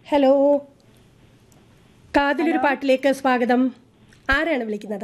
Hello കാതിലൊരു പാട്ടിലേക്ക് സ്വാഗതം ആരാണ് വിളിക്കുന്നത്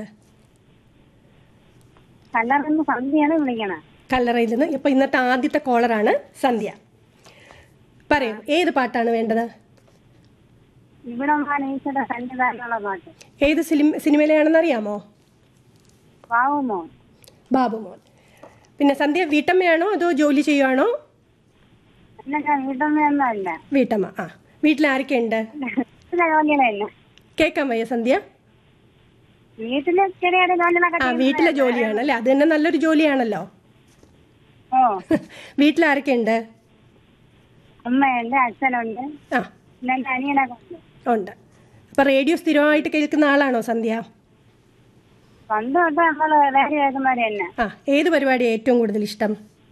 കല്ലറന്ന് സന്ധ്യയാണ് വിളിക്കണത് കല്ലറയിൽ നിന്ന് ഇപ്പൊ ഇന്നത്തെ ആദ്യത്തെ കോളറാണ് സന്ധ്യ പറയൂ ഏത് പാട്ടാണ് വേണ്ടത് ഇവിടെ ഈശ്വര സംവിധാനമുള്ള പാട്ട് ഏത് സിനിമ സിനിമയിലാണെന്ന് അറിയാമോ വാവുമോ ബാബുമോൻ പിന്നെ സന്ധ്യ വീട്ടമ്മയാണോ അതോ ജോലി ചെയ്യുവാണോ എന്നൊക്കെ വീട്ടൊന്നും അല്ല വീട്ടമ്മ ആ വീട്ടിൽ ആരൊക്കെയുണ്ട് വീട്ടിലെ ജോലികളല്ല കേൾക്കാൻ വയ്യ സന്ധ്യ വീട്ടില് ചെറിയ ജോലികളൊക്കെ ആ ചെയ്യുന്നത്. വീട്ടിലെ ജോലിയാണ് അല്ലേ അത് തന്നെ നല്ലൊരു ജോലിയാണല്ലോ ഓ വീട്ടിൽ ആരൊക്കെയുണ്ട് അമ്മയുണ്ട് അച്ഛനുണ്ട് ആ പിന്നെ എന്റെ അനിയനൊക്കെ ഉണ്ട് ഉണ്ട് അപ്പൊ റേഡിയോ സ്ഥിരമായിട്ട് കേൾക്കുന്ന ആളാണോ സന്ധ്യ പണ്ട് തൊട്ട് നമ്മള് റേഡിയോ കേൾക്കുന്നവര് തന്നെ ആ ഏത് പരിപാടിയാണ് ഏറ്റവും കൂടുതൽ ഇഷ്ടം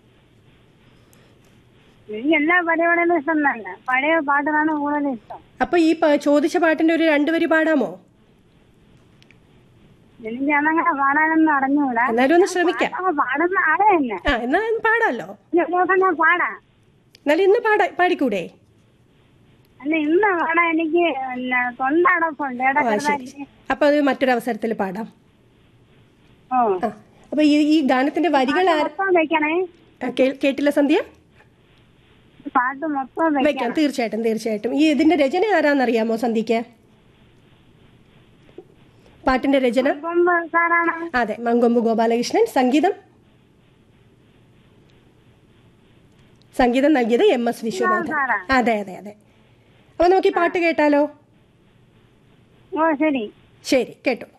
എനിക്ക് എല്ലാ പരിപാടികളും ഇഷ്ടം തന്നെ പഴയ പാട്ടുകളാണ് കൂടുതൽ ഇഷ്ടം അപ്പൊ ഈ പ- ചോദിച്ച പാട്ടിന്റെ ഒരു രണ്ടു വരി പാടാമോ എനിക്ക് അതങ്ങനെ പാടാനൊന്നും അറിഞ്ഞൂടാ എന്നാലും ഒന്ന് ശ്രമിക്കാം പാട്ടൊക്കെ പാടുന്ന ആളെ തന്നെ ആ എന്നാ ഒന്ന് പാടാമല്ലോ ഒരു ദിവസം ഞാൻ പാടാം എന്നാലും ഇന്ന് പാടാ പാടിക്കൂടെ അല്ല ഇന്ന് പാടാൻ എനിക്ക് പിന്നെ തൊണ്ടടപ്പുണ്ട് ആ ശരി ഇടയ്ക്ക് അപ്പൊ അത് മറ്റൊരു അവസരത്തിൽ പാടാം ഓ ആ അപ്പൊ ഈ ഈ ഗാനത്തിന്റെ വരികൾ ആര മൊത്തം വെക്കണേ ആ, കേ- കേട്ടില്ല സന്ധ്യ പാട്ട് മൊത്തം വെക്കണം വെക്കാം തീർച്ചയായിട്ടും തീർച്ചയായിട്ടും ഈ ഇതിന്റെ രചന ആരാന്നറിയാമോ സന്ധ്യക്ക് പാട്ടിന്റെ രചന കൊമ്പ് സാറാണ് അതെ മങ്കൊമ്പ് ഗോപാലകൃഷ്ണൻ സംഗീതം സംഗീതം നൽകിയത് എം എസ് വിശ്വനാഥൻ സാറാ. അതെ അതെ അതെ അപ്പൊ നമുക്ക് ഈ പാട്ട് കേട്ടാലോ ഓ ശരി ശരി കേട്ടു